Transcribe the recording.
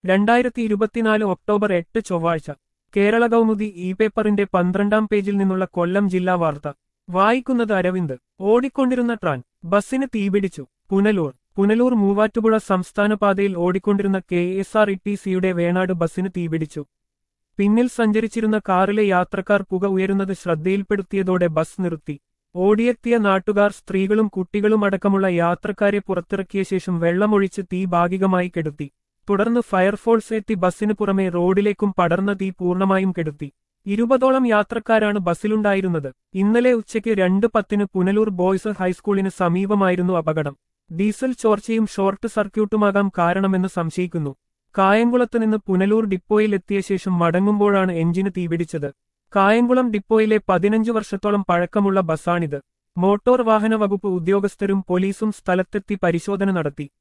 രണ്ടായിരത്തി ഇരുപത്തിനാല് ഒക്ടോബർ എട്ട് ചൊവ്വാഴ്ച കേരള കൗമുദി ഇ പേപ്പറിന്റെ പന്ത്രണ്ടാം പേജിൽ നിന്നുള്ള കൊല്ലം ജില്ലാ വാർത്ത വായിക്കുന്നത് അരവിന്ദ് ഓടിക്കൊണ്ടിരുന്ന ട്രാൻ ബസ്സിന് തീപിടിച്ചു പുനലൂർ പുനലൂർ മൂവാറ്റുപുഴ സംസ്ഥാന പാതയിൽ ഓടിക്കൊണ്ടിരുന്ന കെ എസ് ആർ ഇ ടി സിയുടെ വേണാട് ബസ്സിന് തീപിടിച്ചു പിന്നിൽ സഞ്ചരിച്ചിരുന്ന കാറിലെ യാത്രക്കാർ പുക ഉയരുന്നത് ശ്രദ്ധയിൽപ്പെടുത്തിയതോടെ ബസ് നിർത്തി ഓടിയെത്തിയ നാട്ടുകാർ സ്ത്രീകളും കുട്ടികളും അടക്കമുള്ള യാത്രക്കാരെ പുറത്തിറക്കിയ ശേഷം വെള്ളമൊഴിച്ച് തീ ഭാഗികമായി കെടുത്തി തുടർന്ന് ഫയർഫോഴ്സ് എത്തി ബസ്സിന് പുറമെ റോഡിലേക്കും പടർന്ന തീ പൂർണ്ണമായും കെടുത്തി ഇരുപതോളം യാത്രക്കാരാണ് ബസ്സിലുണ്ടായിരുന്നത് ഇന്നലെ ഉച്ചയ്ക്ക് രണ്ട് പത്തിന് പുനലൂർ ബോയ്സ് ഹൈസ്കൂളിന് സമീപമായിരുന്നു അപകടം ഡീസൽ ചോർച്ചയും ഷോർട്ട് സർക്യൂട്ടുമാകാം കാരണമെന്ന് സംശയിക്കുന്നു കായംകുളത്ത് നിന്ന് പുനലൂർ ഡിപ്പോയിൽ എത്തിയ ശേഷം മടങ്ങുമ്പോഴാണ് എഞ്ചിന് തീപിടിച്ചത് കായംകുളം ഡിപ്പോയിലെ പതിനഞ്ചു വർഷത്തോളം പഴക്കമുള്ള ബസ്സാണിത് മോട്ടോർ വാഹന വകുപ്പ് ഉദ്യോഗസ്ഥരും പോലീസും സ്ഥലത്തെത്തി പരിശോധന നടത്തി